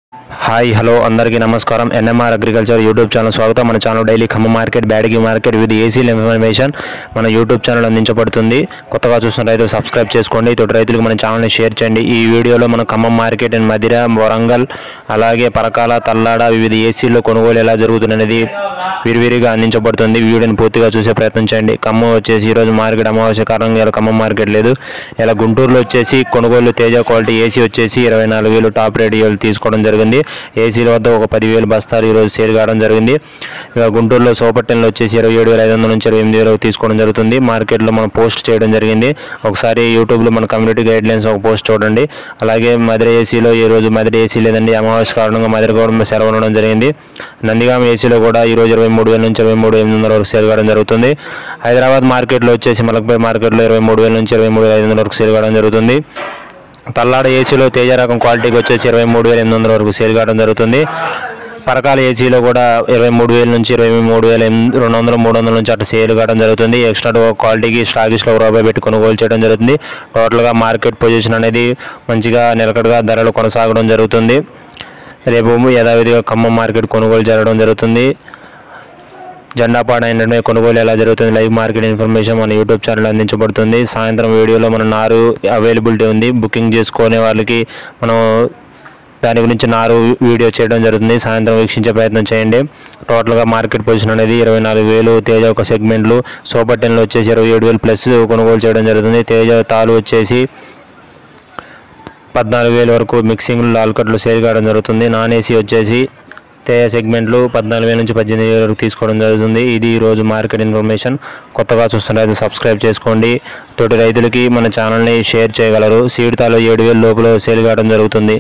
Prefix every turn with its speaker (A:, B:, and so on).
A: hi hello అందరికీ నమస్కారం NMR agriculture YouTube channel స్వాగతం మన channel daily Khammam market Byadagi market with ఏసీల ఇన్ఫర్మేషన్ మన యూట్యూబ్ ఛానల్ అందించబడుతుంది కొత్తగా చూస్తున్న రైతులు సబ్స్క్రైబ్ చేసుకోండి తోటి రైతులకు మన ఛానల్ని షేర్ చేయండి ఈ వీడియోలో మన ఖమ్మం మార్కెట్ అండ్ మదిర వరంగల్ అలాగే పరకాల తల్లాడ వివిధ ఏసీల్లో కొనుగోలు ఎలా జరుగుతుందనేది విరివిరిగా అందించబడుతుంది వీడియోని పూర్తిగా చూసే ప్రయత్నం చేయండి ఖమ్మం వచ్చేసి ఈరోజు మార్కెట్ అమావాస్య కారణంగా ఇలా ఖమ్మం మార్కెట్ లేదు ఇలా గుంటూరులో వచ్చేసి కొనుగోలు తేజ క్వాలిటీ ఏసీ వచ్చేసి ఇరవై నాలుగు వేలు టాప్ రేట్ వేలు తీసుకోవడం జరిగింది ఏసీల వద్ద ఒక పదివేలు బస్తాలు ఈరోజు సేల్ కావడం జరిగింది ఇక గుంటూరులో సోపట్టెన్లో వచ్చేసి ఇరవై ఏడు వేల ఐదు వందల నుంచి ఇరవై ఎనిమిది వేలకు తీసుకోవడం జరుగుతుంది మార్కెట్లో మనం పోస్ట్ చేయడం జరిగింది ఒకసారి యూట్యూబ్లో మన కమ్యూనిటీ గైడ్ లైన్స్ ఒక పోస్ట్ చూడండి అలాగే మధుర ఏసీలో ఈ రోజు మధుర ఏసీ లేదండి అమావాస్య కారణంగా మధుర కూడా సెలవు ఉండడం జరిగింది నందిగామ ఏసీలో కూడా ఈ రోజు ఇరవై మూడు వేల నుంచి ఇరవై మూడు ఎనిమిది వందల వరకు సేల్ కావడం జరుగుతుంది హైదరాబాద్ మార్కెట్లో వచ్చేసి మలక్పేట మార్కెట్లో ఇరవై మూడు వేల నుంచి ఇరవై మూడు వేల ఐదు వందల వరకు సేల్ కావడం జరుగుతుంది తల్లాడ ఏసీలో తేజ రకం క్వాలిటీకి వచ్చేసి ఇరవై మూడు వేల ఎనిమిది వందల వరకు సేల్ కావడం జరుగుతుంది పరకాల ఏసీలో కూడా ఇరవై మూడు వేల నుంచి ఇరవై మూడు వేల ఎనిమిది రెండు వందలు మూడు వందల నుంచి అట్లా సేల్ కావడం జరుగుతుంది ఎక్స్ట్రా క్వాలిటీకి స్టాకిస్లో ఒక రూపాయి పెట్టి కొనుగోలు చేయడం జరుగుతుంది టోటల్గా మార్కెట్ పొజిషన్ అనేది మంచిగా నిలకడగా ధరలు కొనసాగడం జరుగుతుంది రేపు యథావిధిగా ఖమ్మం మార్కెట్ కొనుగోలు జరగడం జరుగుతుంది జెండాపాడ ఎండమే కొనుగోలు ఎలా జరుగుతుంది లైవ్ మార్కెట్ ఇన్ఫర్మేషన్ మన యూట్యూబ్ ఛానల్ అందించబడుతుంది సాయంత్రం వీడియోలో మన నారు అవైలబిలిటీ ఉంది బుకింగ్ చేసుకునే వాళ్ళకి మనం దాని గురించి నారు వీడియో చేయడం జరుగుతుంది సాయంత్రం వీక్షించే ప్రయత్నం చేయండి టోటల్గా మార్కెట్ పొజిషన్ అనేది ఇరవై నాలుగు వేలు తేజ ఒక సెగ్మెంట్లు సూపర్ టెన్లో వచ్చేసి ఇరవై ఏడు వేలు ప్లస్ కొనుగోలు చేయడం జరుగుతుంది తేజ తాలు వచ్చేసి పద్నాలుగు వేల వరకు మిక్సింగ్ లాల్ కట్లు సేల్ కావడం జరుగుతుంది నాన్ ఏసీ వచ్చేసి తేజ సెగ్మెంట్లు పద్నాలుగు వేల నుంచి పద్దెనిమిది వేల వరకు తీసుకోవడం జరుగుతుంది ఇది ఈ రోజు మార్కెట్ ఇన్ఫర్మేషన్ కొత్తగా చూస్తున్న రైతు సబ్స్క్రైబ్ చేసుకోండి తోటి రైతులకి మన ఛానల్ని షేర్ చేయగలరు సీడ్ తాలో ఏడు వేల లోపల సేల్ కావడం జరుగుతుంది